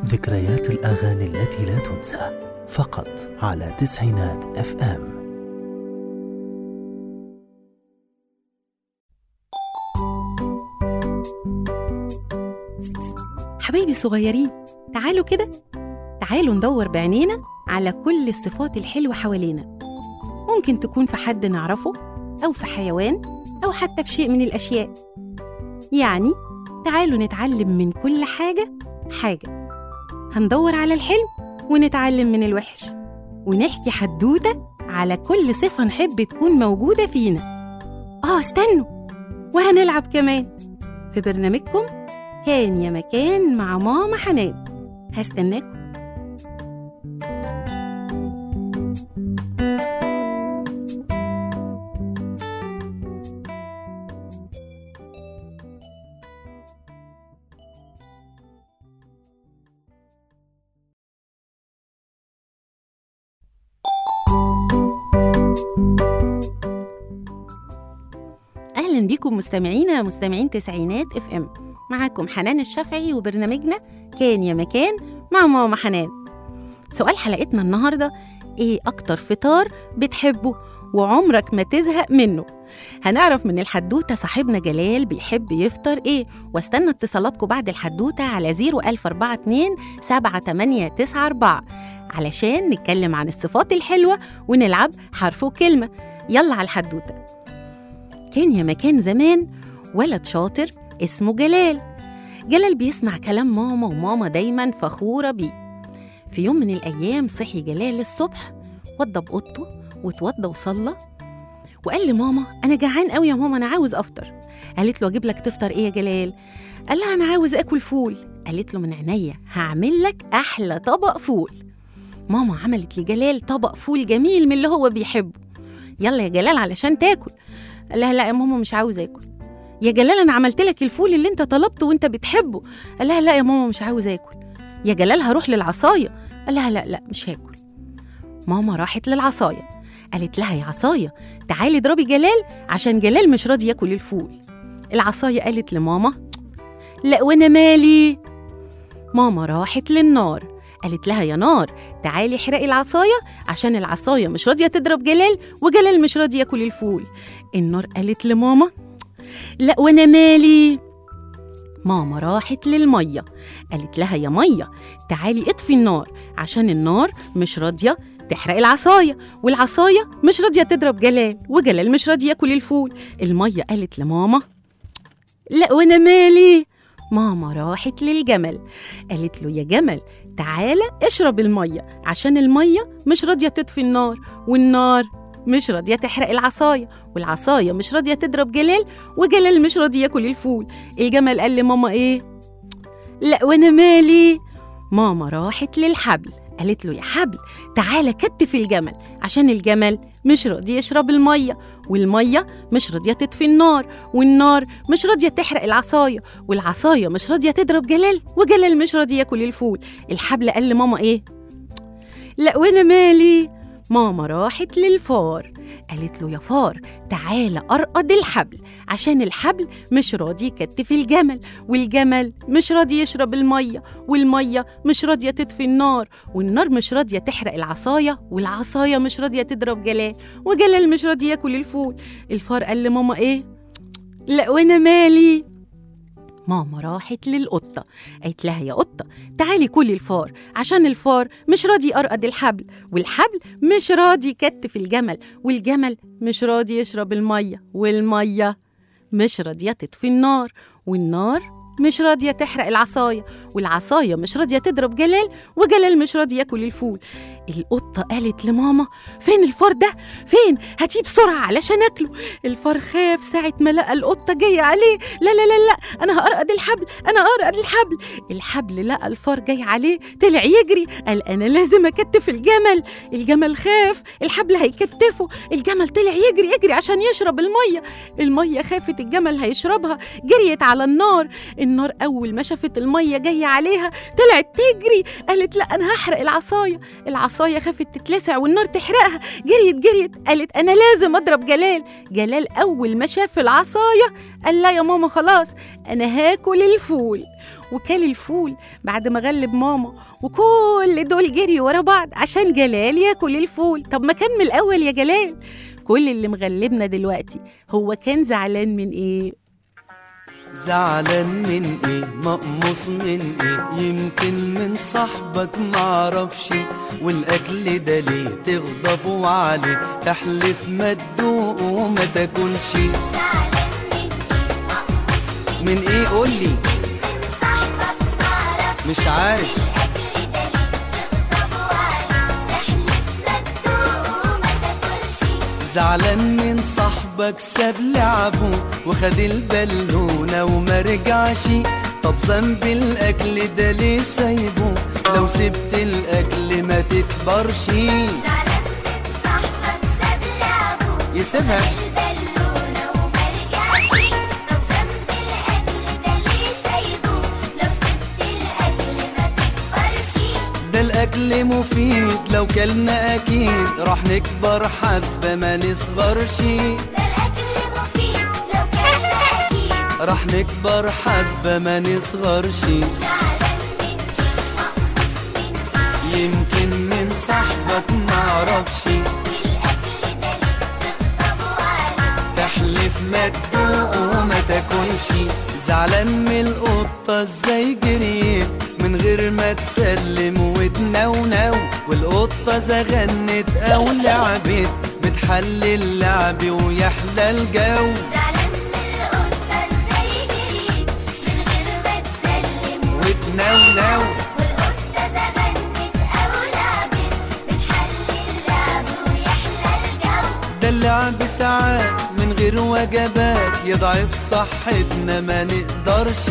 ذكريات الأغاني التي لا تنسى فقط على تسعينات اف ام حبايبي الصغيرين تعالوا كده تعالوا ندور بعينينا على كل الصفات الحلوة حوالينا ممكن تكون في حد نعرفه أو في حيوان أو حتى في شيء من الأشياء يعني تعالوا نتعلم من كل حاجة حاجة هندور على الحلو ونتعلم من الوحش ونحكي حدوتة على كل صفة نحب تكون موجودة فينا آه استنوا وهنلعب كمان في برنامجكم كان يا مكان مع ماما حنان هستناكم اهلا بيكم مستمعينا مستمعين تسعينات اف ام معاكم حنان الشافعي وبرنامجنا كان يا مكان مع ماما حنان سؤال حلقتنا النهارده ايه اكتر فطار بتحبه وعمرك ما تزهق منه هنعرف من الحدوته صاحبنا جلال بيحب يفطر ايه واستنى اتصالاتكم بعد الحدوته على 01042 7894 علشان نتكلم عن الصفات الحلوه ونلعب حرف وكلمه يلا على الحدوته كان يا مكان زمان ولد شاطر اسمه جلال جلال بيسمع كلام ماما وماما دايما فخورة بيه في يوم من الأيام صحي جلال الصبح وضى بأوضته واتوضى وصلى وقال لماما أنا جعان قوي يا ماما أنا عاوز أفطر قالت له أجيب لك تفطر إيه يا جلال قال لها أنا عاوز آكل فول قالت له من عينيا هعمل لك أحلى طبق فول ماما عملت لجلال طبق فول جميل من اللي هو بيحبه يلا يا جلال علشان تاكل قال لها لا يا ماما مش عاوز اكل يا جلال انا عملت لك الفول اللي انت طلبته وانت بتحبه قال لها لا يا ماما مش عاوز اكل يا جلال هروح للعصايه قال لها لا لا مش هاكل ماما راحت للعصايه قالت لها يا عصايه تعالي اضربي جلال عشان جلال مش راضي ياكل الفول العصايه قالت لماما لا وانا مالي ماما راحت للنار قالت لها يا نار تعالي احرقي العصايه عشان العصايه مش راضيه تضرب جلال وجلال مش راضي ياكل الفول النار قالت لماما لا وانا مالي ماما راحت للميه قالت لها يا ميه تعالي اطفي النار عشان النار مش راضيه تحرق العصايه والعصايه مش راضيه تضرب جلال وجلال مش راضي ياكل الفول الميه قالت لماما لا وانا مالي ماما راحت للجمل قالت له يا جمل تعالى اشرب الميه عشان الميه مش راضيه تطفي النار والنار مش راضيه تحرق العصايه والعصايه مش راضيه تضرب جلال وجلال مش راضي ياكل الفول الجمل قال لماما ايه لا وانا مالي ماما راحت للحبل قالت له يا حبل تعالى كتف الجمل عشان الجمل مش راضي يشرب الميه والميه مش راضيه تطفي النار والنار مش راضيه تحرق العصايه والعصايه مش راضيه تضرب جلال وجلال مش راضي ياكل الفول الحبل قال لماما ايه لا وانا مالي ماما راحت للفار قالت له يا فار تعالى أرقد الحبل عشان الحبل مش راضي يكتف الجمل والجمل مش راضي يشرب المية والمية مش راضية تطفي النار والنار مش راضية تحرق العصاية والعصاية مش راضية تضرب جلال وجلال مش راضي ياكل الفول الفار قال لماما ايه لا وانا مالي ماما راحت للقطة قالت لها يا قطة تعالي كلي الفار عشان الفار مش راضي يقرقد الحبل والحبل مش راضي يكتف الجمل والجمل مش راضي يشرب المية والمية مش راضية تطفي النار والنار مش راضية تحرق العصاية والعصاية مش راضية تضرب جلال وجلال مش راضي ياكل الفول القطة قالت لماما فين الفار ده فين هاتيه بسرعة علشان أكله الفار خاف ساعة ما لقى القطة جاية عليه لا لا لا لا أنا هأرقد الحبل أنا هأرقد الحبل الحبل لقى الفار جاي عليه طلع يجري قال أنا لازم أكتف الجمل الجمل خاف الحبل هيكتفه الجمل طلع يجري يجري عشان يشرب المية المية خافت الجمل هيشربها جريت على النار النار أول ما شافت المية جاية عليها طلعت تجري قالت لا انا هحرق العصايه العصايه خافت تتلسع والنار تحرقها جريت جريت قالت انا لازم اضرب جلال جلال اول ما شاف العصايه قال لا يا ماما خلاص انا هاكل الفول وكل الفول بعد ما غلب ماما وكل دول جري ورا بعض عشان جلال ياكل الفول طب ما كان من الاول يا جلال كل اللي مغلبنا دلوقتي هو كان زعلان من ايه زعلان من ايه مقموص من ايه يمكن من صاحبك معرفش والاكل ده ليه تغضب عليه تحلف ما تدوق وما تاكلش من ايه قولي مش عارف زعلان من صاحبك ساب لعبه وخد البالونة وما رجعش طب ذنب الاكل ده ليه سايبه لو سبت الاكل ما تكبرش يسيبها ده الاكل مفيد لو كلنا اكيد راح نكبر حبة ما نصغرش راح نكبر حبة ما نصغرش يمكن من صاحبك معرفش تحلف ما تدوق وما تاكلش زعلان من القطة ازاي جريت من غير ما تسلم وتنونو والقطة زغنت او لعبت بتحل اللعب ويحلى الجو وتنونو ده اللعب ساعات من غير وجبات يضعف صحتنا ما نقدرش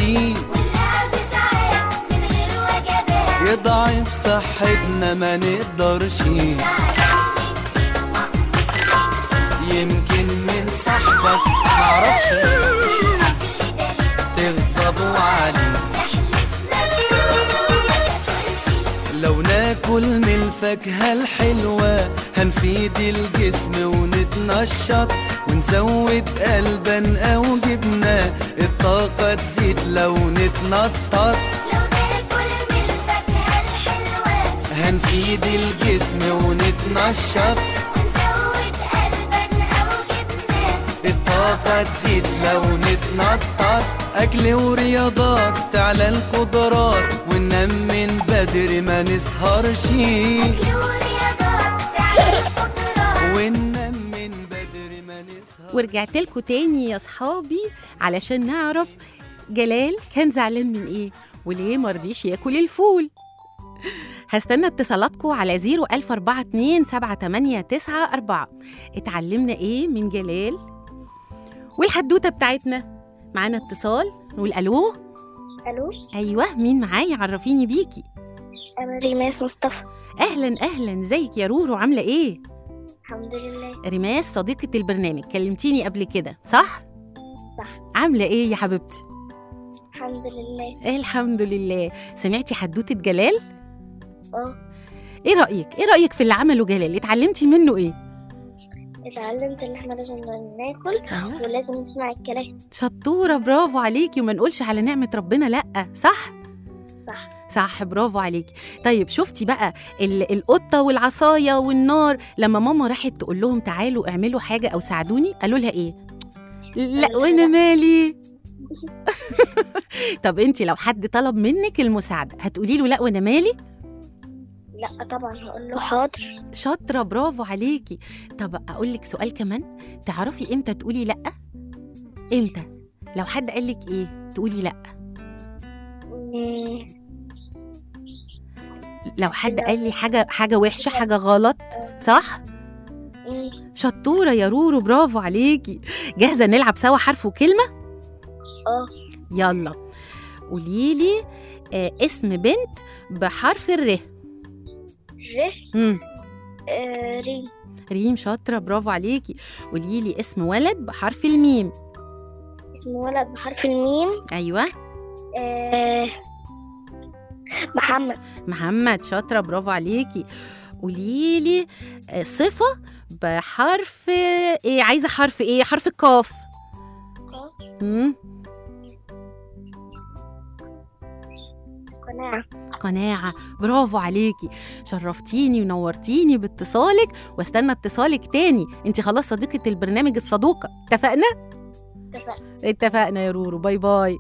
يضعف صحتنا ما نقدرش يمكن من صاحبك معرفش تغضبوا عليه لو ناكل من الفاكهة الحلوة هنفيد الجسم ونتنشط ونزود قلبا أو جبنة الطاقة تزيد لو نتنطط هنفيد الجسم ونتنشط الطاقة تزيد لو نتنطط أكل ورياضات تعلى القدرات وننام من بدري ما نسهرش وننام من بدري ما نسهرش ورجعت لكم تاني يا صحابي علشان نعرف جلال كان زعلان من ايه وليه مرضيش ياكل الفول هستنى اتصالاتكم على 01042 اتعلمنا ايه من جلال والحدوته بتاعتنا معانا اتصال نقول الو الو ايوه مين معايا عرفيني بيكي انا ريماس مصطفى اهلا اهلا ازيك يا رورو عامله ايه الحمد لله ريماس صديقه البرنامج كلمتيني قبل كده صح صح عامله ايه يا حبيبتي الحمد لله إيه الحمد لله سمعتي حدوته جلال اه ايه رايك ايه رايك في اللي عمله جلال اتعلمتي منه ايه اتعلمت ان احنا لازم ناكل أيوة. ولازم نسمع الكلام شطوره برافو عليكي وما نقولش على نعمه ربنا لا صح صح صح برافو عليكي طيب شفتي بقى ال- القطه والعصايه والنار لما ماما راحت تقول لهم تعالوا اعملوا حاجه او ساعدوني قالوا لها ايه لا قالوا وانا لها مالي طب انت لو حد طلب منك المساعده هتقولي له لا وانا مالي لا طبعا هقول له حاضر شاطره برافو عليكي طب اقول لك سؤال كمان تعرفي امتى تقولي لا امتى لو حد قال لك ايه تقولي لا مم، لو حد لا. قال لي حاجه حاجه وحشه حاجه غلط صح مم، شطوره يا رورو برافو عليكي جاهزه نلعب سوا حرف وكلمه اه يلا قوليلي آه اسم بنت بحرف الر ر مم. آه، ريم ريم شاطره برافو عليكي قوليلي اسم ولد بحرف الميم اسم ولد بحرف الميم ايوه آه، محمد محمد شاطرة برافو عليكي قوليلي آه، صفة بحرف ايه عايزة حرف ايه حرف القاف مم. قناعة قناعة برافو عليكي شرفتيني ونورتيني باتصالك واستنى اتصالك تاني انت خلاص صديقة البرنامج الصدوقة اتفقنا؟ اتفقنا اتفقنا يا رورو باي باي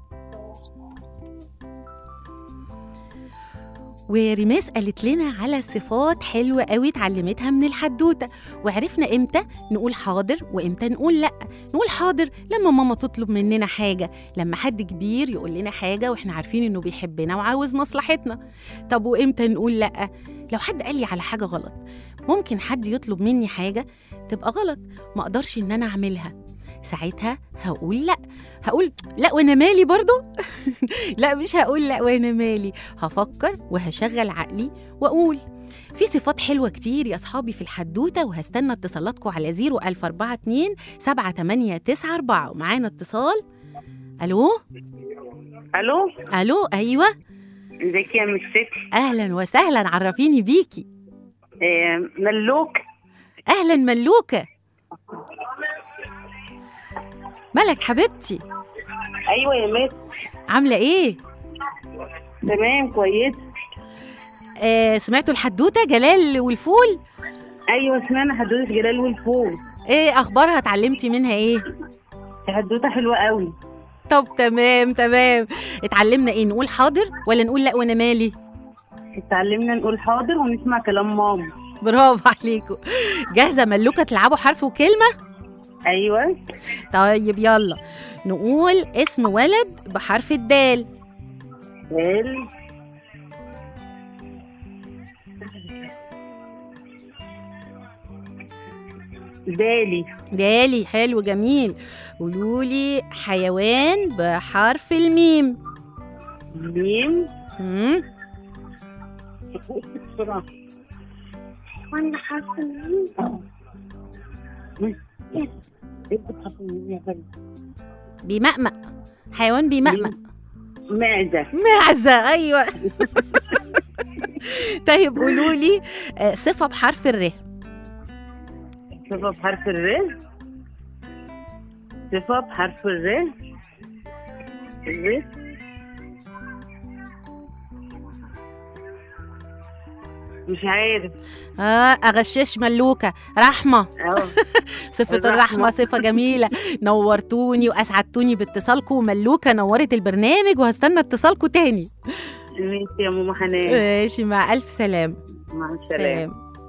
وريماس قالت لنا على صفات حلوة قوي اتعلمتها من الحدوتة وعرفنا امتى نقول حاضر وامتى نقول لا نقول حاضر لما ماما تطلب مننا حاجة لما حد كبير يقول لنا حاجة واحنا عارفين انه بيحبنا وعاوز مصلحتنا طب وامتى نقول لا لو حد قال لي على حاجة غلط ممكن حد يطلب مني حاجة تبقى غلط ما اقدرش ان انا اعملها ساعتها هقول لا هقول لا وانا مالي برضو لا مش هقول لا وانا مالي هفكر وهشغل عقلي واقول في صفات حلوة كتير يا أصحابي في الحدوتة وهستنى اتصالاتكم على 01042 7894 ومعانا اتصال ألو الو ألو أيوة ازيك يا مس ستي أهلا وسهلا عرفيني بيكي آه، ملوك أهلا ملوكة ملك حبيبتي ايوه يا مس عاملة إيه؟ تمام كويس آه سمعتوا الحدوتة جلال والفول؟ ايوه سمعنا حدوته جلال والفول إيه أخبارها اتعلمتي منها إيه؟ دي حدوته حلوه قوي طب تمام تمام اتعلمنا ايه نقول حاضر ولا نقول لا وانا مالي اتعلمنا نقول حاضر ونسمع كلام ماما برافو عليكم جاهزه ملوكه تلعبوا حرف وكلمه ايوه طيب يلا نقول اسم ولد بحرف الدال دال دالي دالي حلو جميل قولولي حيوان بحرف الميم ميم مم. بسرعه وانا حرف الميم اكتب حرف الميم يا غالي. بيمأمأ حيوان بيمأمأ معده معزة أيوة طيب قولولي آه، صفة بحرف الر صفه بحرف الر صفه بحرف الر الر مش عارف آه أغشش ملوكة رحمة اه صفة الرحمة. الرحمة صفة جميلة نورتوني وأسعدتوني باتصالكم ملوكة نورت البرنامج وهستنى اتصالكم تاني ماشي يا ماما حنان ماشي مع ألف سلام مع السلامه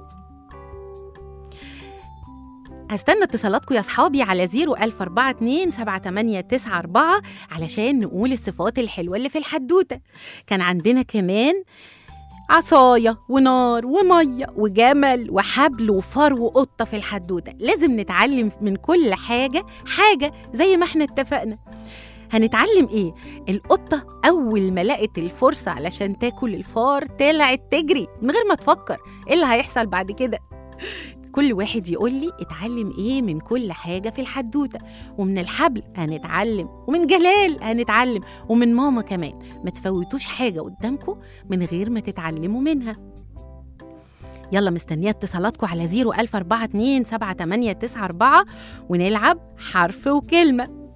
هستنى اتصالاتكم يا أصحابي على 01042 7894 علشان نقول الصفات الحلوة اللي في الحدوتة كان عندنا كمان عصاية ونار ومية وجمل وحبل وفار وقطة في الحدوتة لازم نتعلم من كل حاجة حاجة زي ما احنا اتفقنا هنتعلم ايه القطة اول ما لقت الفرصة علشان تاكل الفار طلعت تجري من غير ما تفكر ايه اللي هيحصل بعد كده كل واحد يقول لي اتعلم ايه من كل حاجة في الحدوتة ومن الحبل هنتعلم ومن جلال هنتعلم ومن ماما كمان ما تفوتوش حاجة قدامكم من غير ما تتعلموا منها يلا مستنية اتصالاتكم على 01042 7894 ونلعب حرف وكلمة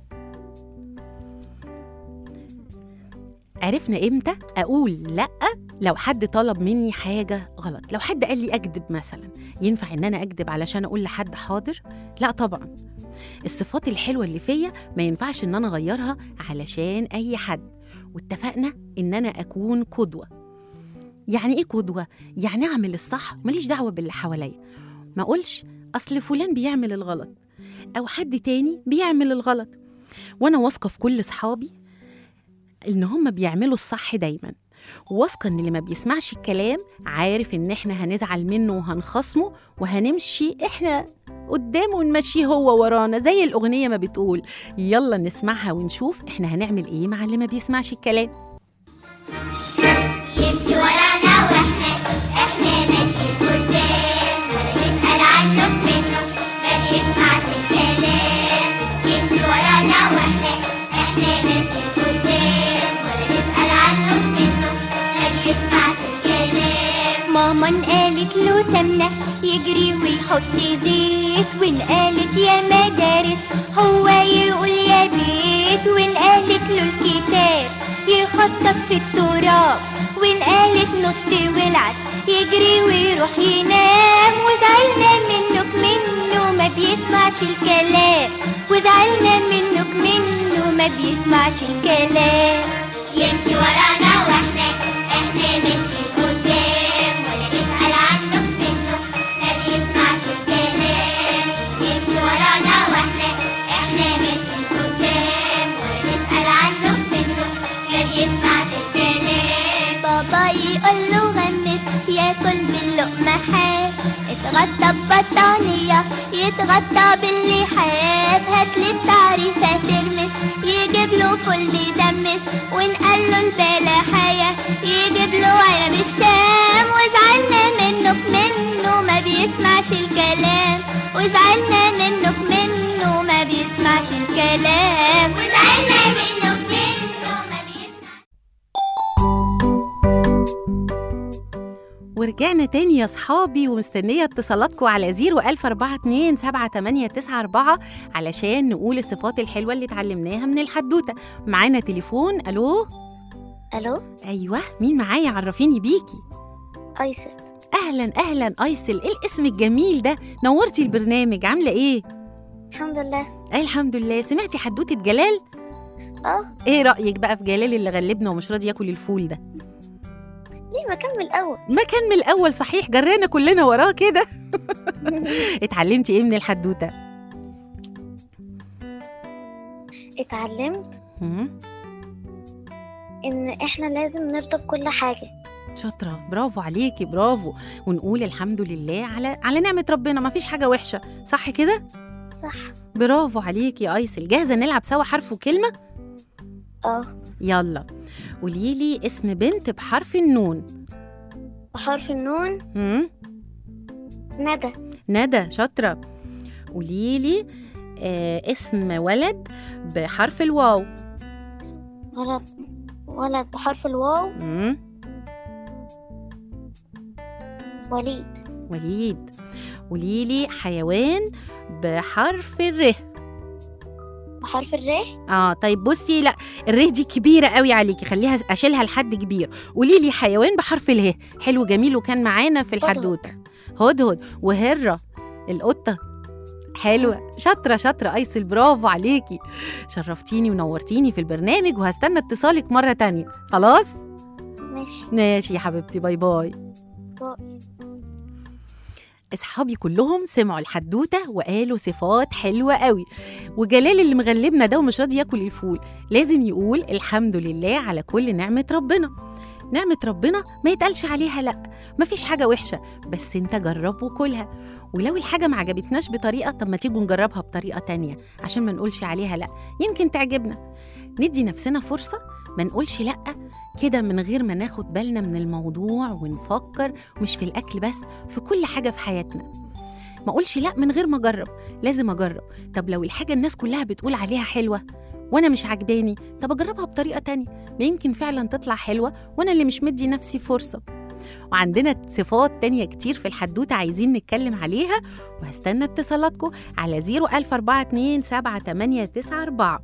عرفنا امتى اقول لا لو حد طلب مني حاجه غلط لو حد قال لي اكذب مثلا ينفع ان انا اكذب علشان اقول لحد حاضر لا طبعا الصفات الحلوه اللي فيا ما ينفعش ان انا اغيرها علشان اي حد واتفقنا ان انا اكون قدوه يعني ايه قدوه يعني اعمل الصح ماليش دعوه باللي حواليا ما اقولش اصل فلان بيعمل الغلط او حد تاني بيعمل الغلط وانا واثقه في كل اصحابي ان هم بيعملوا الصح دايما واثقه ان اللي ما بيسمعش الكلام عارف ان احنا هنزعل منه وهنخصمه وهنمشي احنا قدامه ونمشيه هو ورانا زي الاغنيه ما بتقول يلا نسمعها ونشوف احنا هنعمل ايه مع اللي ما بيسمعش الكلام يمشي ورانا واحنا احنا ماشيين قدام ولا نسأل عنه منه ما بيسمعش الكلام يمشي ورانا واحنا احنا ماشيين قدام ولا نسأل عنه منه ما ماما قالت له سمنة يجري ويحط زيت وإن قالت يا مدارس هو يقول يا بيت وإن قالت له الكتاب يخطط في التراب وإن قالت نط والعب يجري ويروح ينام وزعلنا منك منه ما بيسمعش الكلام وزعلنا منك منه ما بيسمعش الكلام يمشي ورانا واحنا احنا ماشيين قدام ولا نسأل عنه منه ما بيسمعش الكلام يمشي ورانا واحنا احنا ماشيين قدام ولا نسأل عنه منه ما بيسمعش الكلام بابا يقول له غمس ياكل باللقمة حاف اتغطى ببطانية يتغطى باللحاف هاتلي بتعريفة ترمس يجيب له فول بيدمس وإن قال له البلحية يجيب له عنب الشام وزعلنا منك منه ما بيسمعش الكلام وزعلنا منك منه ما بيسمعش الكلام وزعلنا منك منه ما بيسمعش ورجعنا تاني يا صحابي ومستنية اتصالاتكم على 01042 علشان نقول الصفات الحلوة اللي اتعلمناها من الحدوتة معانا تليفون ألو الو أيوة مين معايا عرفيني بيكي ايسر أهلا أهلا أيسل إيه الاسم الجميل ده نورتي البرنامج عاملة إيه؟ الحمد لله أي الحمد لله سمعتي حدوتة جلال؟ اه إيه رأيك بقى في جلال اللي غلبنا ومش راضي ياكل الفول ده؟ ليه ما كمل الاول ما كان من الأول صحيح جرانا كلنا وراه كده اتعلمتي إيه من الحدوتة؟ اتعلمت مم. ان احنا لازم نرضى بكل حاجه شاطرة برافو عليكي برافو ونقول الحمد لله على على نعمة ربنا ما فيش حاجة وحشة صح كده؟ صح برافو عليكي يا أيسل جاهزة نلعب سوا حرف وكلمة؟ اه يلا قوليلي اسم بنت بحرف النون بحرف النون هم؟ ندى ندى شاطرة قوليلي آه اسم ولد بحرف الواو ولد ولد بحرف الواو هم؟ وليد وليد قوليلي حيوان بحرف الر بحرف الر اه طيب بصي لا الره دي كبيره قوي عليكي خليها اشيلها لحد كبير قولي لي حيوان بحرف اله حلو جميل وكان معانا في الحدوته هدهد وهره القطه حلوه شاطره شاطره ايسل برافو عليكي شرفتيني ونورتيني في البرنامج وهستنى اتصالك مره تانية خلاص ماشي ماشي يا حبيبتي باي باي باي. اصحابي كلهم سمعوا الحدوته وقالوا صفات حلوه قوي وجلال اللي مغلبنا ده ومش راضي ياكل الفول لازم يقول الحمد لله على كل نعمه ربنا نعمة ربنا ما يتقالش عليها لأ مفيش حاجة وحشة بس انت جرب وكلها ولو الحاجة ما عجبتناش بطريقة طب ما تيجوا نجربها بطريقة تانية عشان ما نقولش عليها لأ يمكن تعجبنا ندي نفسنا فرصة ما نقولش لأ كده من غير ما ناخد بالنا من الموضوع ونفكر مش في الأكل بس في كل حاجة في حياتنا ما اقولش لا من غير ما اجرب لازم اجرب طب لو الحاجه الناس كلها بتقول عليها حلوه وانا مش عجباني طب اجربها بطريقه تانية ما يمكن فعلا تطلع حلوه وانا اللي مش مدي نفسي فرصه وعندنا صفات تانية كتير في الحدوتة عايزين نتكلم عليها وهستنى اتصالاتكم على 014278994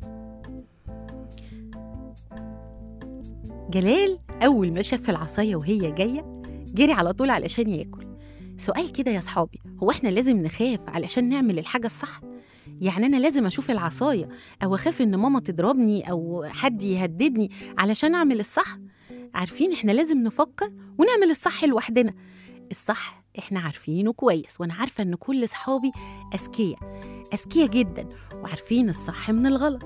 جلال أول ما شاف العصاية وهي جاية جري على طول علشان ياكل سؤال كده يا صحابي هو احنا لازم نخاف علشان نعمل الحاجة الصح؟ يعني أنا لازم أشوف العصاية أو أخاف إن ماما تضربني أو حد يهددني علشان أعمل الصح؟ عارفين احنا لازم نفكر ونعمل الصح لوحدنا الصح احنا عارفينه كويس وانا عارفة ان كل صحابي اذكياء اذكياء جدا وعارفين الصح من الغلط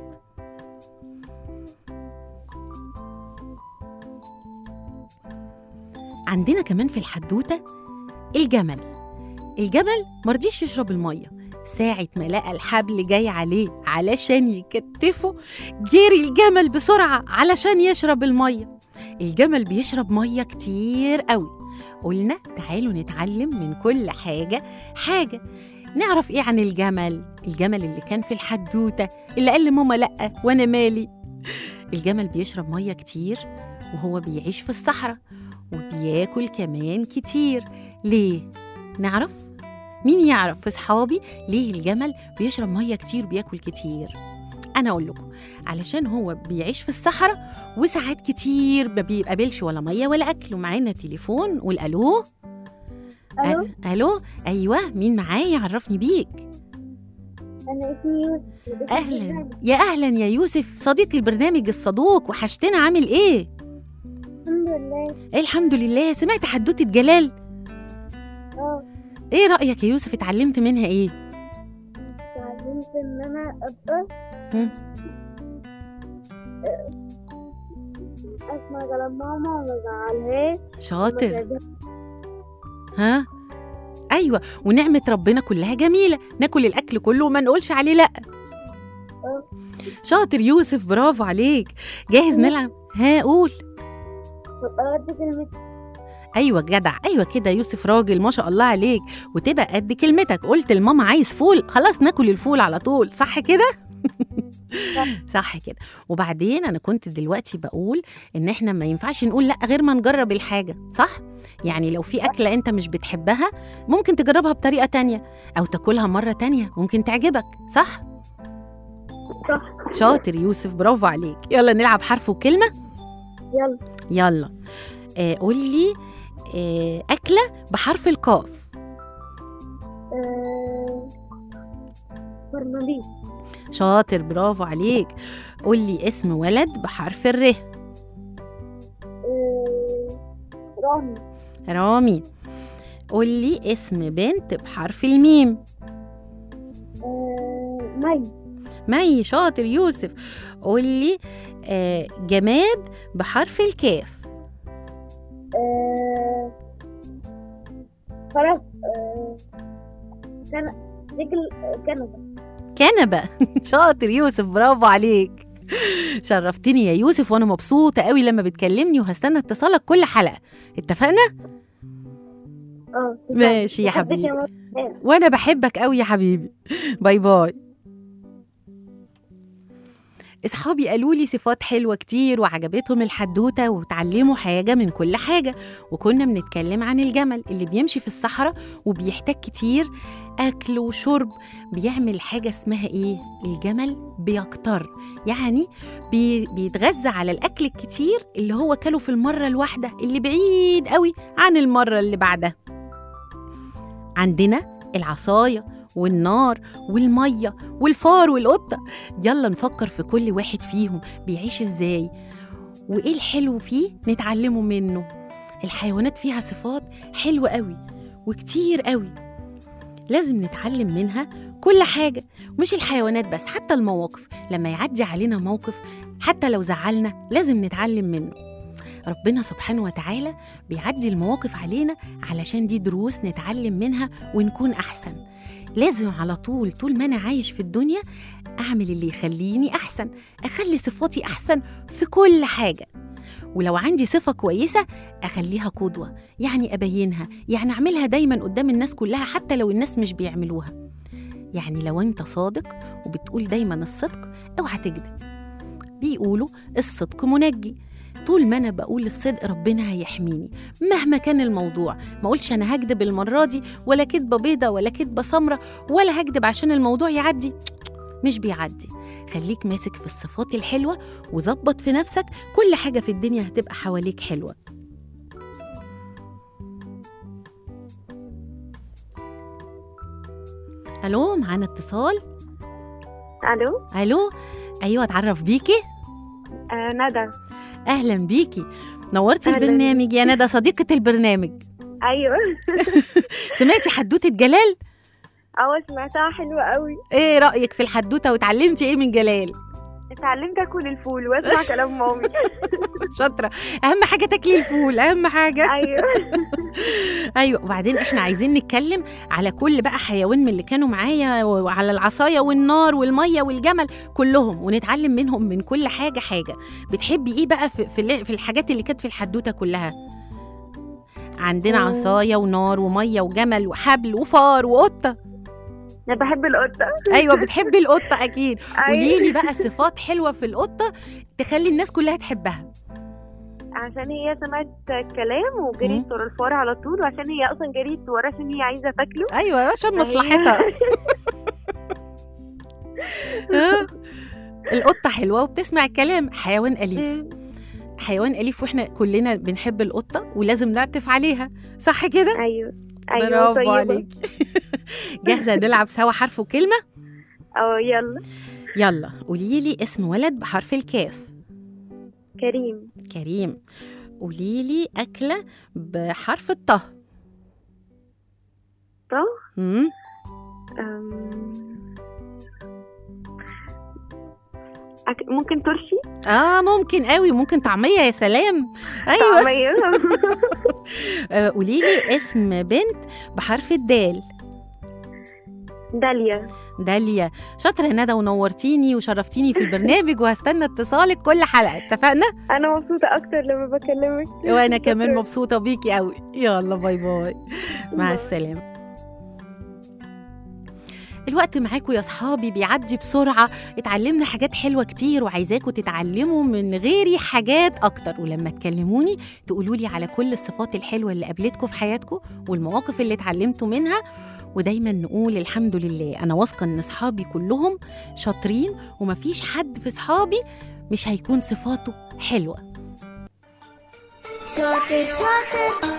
عندنا كمان في الحدوتة الجمل الجمل مرضيش يشرب المية ساعة ما لقى الحبل جاي عليه علشان يكتفه جري الجمل بسرعة علشان يشرب المية الجمل بيشرب مية كتير قوي قلنا تعالوا نتعلم من كل حاجة حاجة نعرف ايه عن الجمل الجمل اللي كان في الحدوتة اللي قال لماما لأ وانا مالي الجمل بيشرب مية كتير وهو بيعيش في الصحراء وبياكل كمان كتير ليه نعرف مين يعرف في صحابي ليه الجمل بيشرب ميه كتير وبياكل كتير انا اقول لكم علشان هو بيعيش في الصحراء وساعات كتير ما بيقابلش ولا ميه ولا اكل ومعانا تليفون قول الو الو أ- الو ايوه مين معايا عرفني بيك انا اسمي يوسف اهلا يا اهلا يا يوسف صديق البرنامج الصدوق وحشتنا عامل ايه الحمد لله إيه الحمد لله سمعت حدوته جلال اه ايه رايك يا يوسف اتعلمت منها ايه اتعلمت ان انا ابقى مم. اسمع كلام ماما وما ازعلهاش شاطر وما أسيبهاش. ها ايوه ونعمه ربنا كلها جميله ناكل الاكل كله وما نقولش عليه لا آه. شاطر يوسف برافو عليك جاهز نلعب ها قول وابقى قد كلمة ايوه جدع ايوه كده يوسف راجل ما شاء الله عليك وتبقى قد كلمتك قلت لماما عايز فول خلاص ناكل الفول على طول صح كده صح كده وبعدين انا كنت دلوقتي بقول ان احنا ما ينفعش نقول لا غير ما نجرب الحاجه صح يعني لو في اكله انت مش بتحبها ممكن تجربها بطريقه تانية او تاكلها مره تانية ممكن تعجبك صح صح شاطر يوسف برافو عليك يلا نلعب حرف وكلمه يلا يلا آه قول لي آه أكلة بحرف القاف آه، برنامج شاطر برافو عليك قول لي اسم ولد بحرف الر آه، رامي رامي قول لي اسم بنت بحرف الميم آه، مي مي شاطر يوسف قول لي آه جماد بحرف الكاف آه، فرس آه، كان رجل كنبة كنبة شاطر يوسف برافو عليك شرفتني يا يوسف وانا مبسوطة قوي لما بتكلمني وهستنى اتصالك كل حلقة اتفقنا؟ اه ماشي يا بحبك حبيبي. ماما. وانا بحبك قوي يا حبيبي باي باي اصحابي قالوا لي صفات حلوه كتير وعجبتهم الحدوته وتعلموا حاجه من كل حاجه وكنا بنتكلم عن الجمل اللي بيمشي في الصحراء وبيحتاج كتير اكل وشرب بيعمل حاجه اسمها ايه الجمل بيكتر يعني بي بيتغذى على الاكل الكتير اللي هو كله في المره الواحده اللي بعيد قوي عن المره اللي بعدها عندنا العصايه والنار والميه والفار والقطه يلا نفكر في كل واحد فيهم بيعيش ازاي وايه الحلو فيه نتعلمه منه الحيوانات فيها صفات حلوه قوي وكتير قوي لازم نتعلم منها كل حاجه مش الحيوانات بس حتى المواقف لما يعدي علينا موقف حتى لو زعلنا لازم نتعلم منه ربنا سبحانه وتعالى بيعدي المواقف علينا علشان دي دروس نتعلم منها ونكون أحسن لازم على طول طول ما أنا عايش في الدنيا أعمل اللي يخليني أحسن أخلي صفاتي أحسن في كل حاجة ولو عندي صفة كويسة أخليها قدوة يعني أبينها يعني أعملها دايما قدام الناس كلها حتى لو الناس مش بيعملوها يعني لو أنت صادق وبتقول دايما الصدق اوعى تكذب بيقولوا الصدق منجي طول ما انا بقول الصدق ربنا هيحميني مهما كان الموضوع ما اقولش انا هكدب المره دي ولا كدبه بيضه ولا كدبه سمراء ولا هكدب عشان الموضوع يعدي مش بيعدي خليك ماسك في الصفات الحلوه وظبط في نفسك كل حاجه في الدنيا هتبقى حواليك حلوه الو معانا اتصال الو الو ايوه اتعرف بيكي آه ندى اهلا بيكي نورتي أهلاً. البرنامج يا ندى صديقه البرنامج ايوه سمعتي حدوته جلال اول سمعتها حلوه قوي ايه رايك في الحدوته وتعلمتي ايه من جلال اتعلمت اكل الفول واسمع كلام مامي شاطره اهم حاجه تاكلي الفول اهم حاجه ايوه ايوه وبعدين احنا عايزين نتكلم على كل بقى حيوان من اللي كانوا معايا وعلى العصايه والنار والميه والجمل كلهم ونتعلم منهم من كل حاجه حاجه بتحبي ايه بقى في في, اللي- في الحاجات اللي كانت في الحدوته كلها عندنا مم. عصايه ونار وميه وجمل وحبل وفار وقطه انا بحب القطه ايوه بتحبي القطه اكيد قولي أيوة. لي بقى صفات حلوه في القطه تخلي الناس كلها تحبها عشان هي سمعت الكلام وجريت مم. ورا الفار على طول وعشان هي اصلا جريت وراه عشان هي عايزه تاكله ايوه عشان فهي- مصلحتها ها؟ القطه حلوه وبتسمع الكلام حيوان اليف مم. حيوان اليف واحنا كلنا بنحب القطه ولازم نعطف عليها صح كده ايوه ايوه برافو طيبة. عليك جاهزه نلعب سوا حرف وكلمه اه يلا يلا قولي لي اسم ولد بحرف الكاف كريم كريم قولي لي اكله بحرف الطه طه مم. أم... أك... ممكن ترشي اه ممكن قوي ممكن طعميه يا سلام ايوه طعمية آه، قولي لي اسم بنت بحرف الدال داليا داليا شاطره يا ندى ونورتيني وشرفتيني في البرنامج وهستنى اتصالك كل حلقه اتفقنا انا مبسوطة اكتر لما بكلمك وانا كمان شكراً. مبسوطه بيكي قوي يلا باي باي مع باي. السلامه الوقت معاكم يا صحابي بيعدي بسرعة اتعلمنا حاجات حلوة كتير وعايزاكم تتعلموا من غيري حاجات أكتر ولما تكلموني تقولوا لي على كل الصفات الحلوة اللي قابلتكم في حياتكم والمواقف اللي اتعلمتوا منها ودايما نقول الحمد لله أنا واثقة إن صحابي كلهم شاطرين ومفيش حد في صحابي مش هيكون صفاته حلوة شاطر شاطر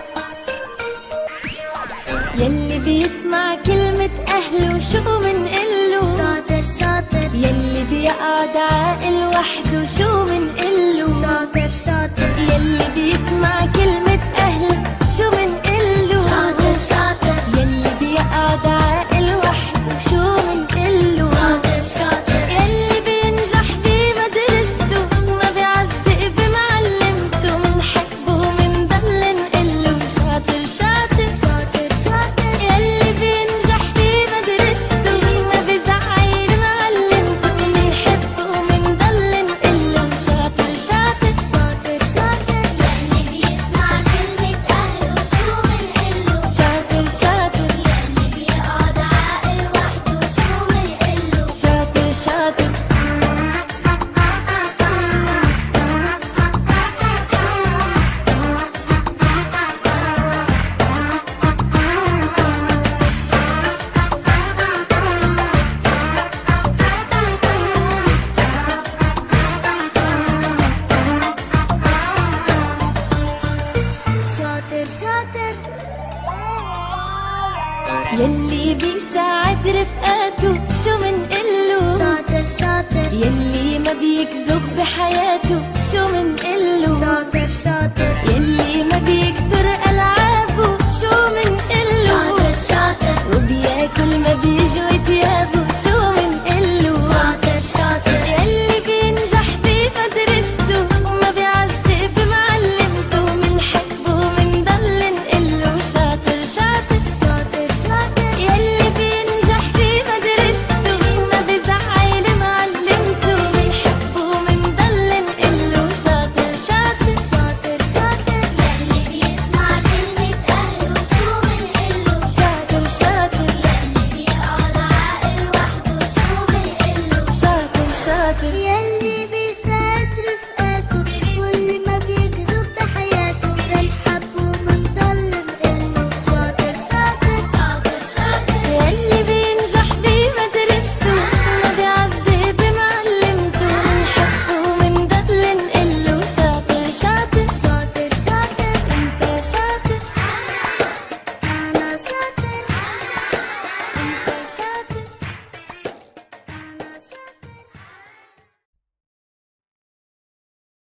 يلي بيسمع كلمة أهله شو منقله شاطر شاطر يلي بيقعد عاقل وحده شو منقله شاطر شاطر يلي بيسمع كلمة أهله شو منقله شاطر شاطر يلي بيقعد عاقل وحده شو منقله شاطر شاطر يلي بينجح بمدرسته ما بيعزق بمعلمته منحبه ومنضل نقله شاطر شاطر شاطر شاطر يلي بينجح بمدرسته ما بزعل معلمته منحبه ومنضل نقله شاطر شاطر شاطر شاطر يلي بيسمع كلمة أهله شو منقله شاطر شاطر يلي بيقعد عاقل وحده شو منقله شاطر شاطر شاطر شاطر يلي بيساعد رفقاته شو منقله شاطر شاطر يلي ما بيكذب بحياته شو منقله شاطر شاطر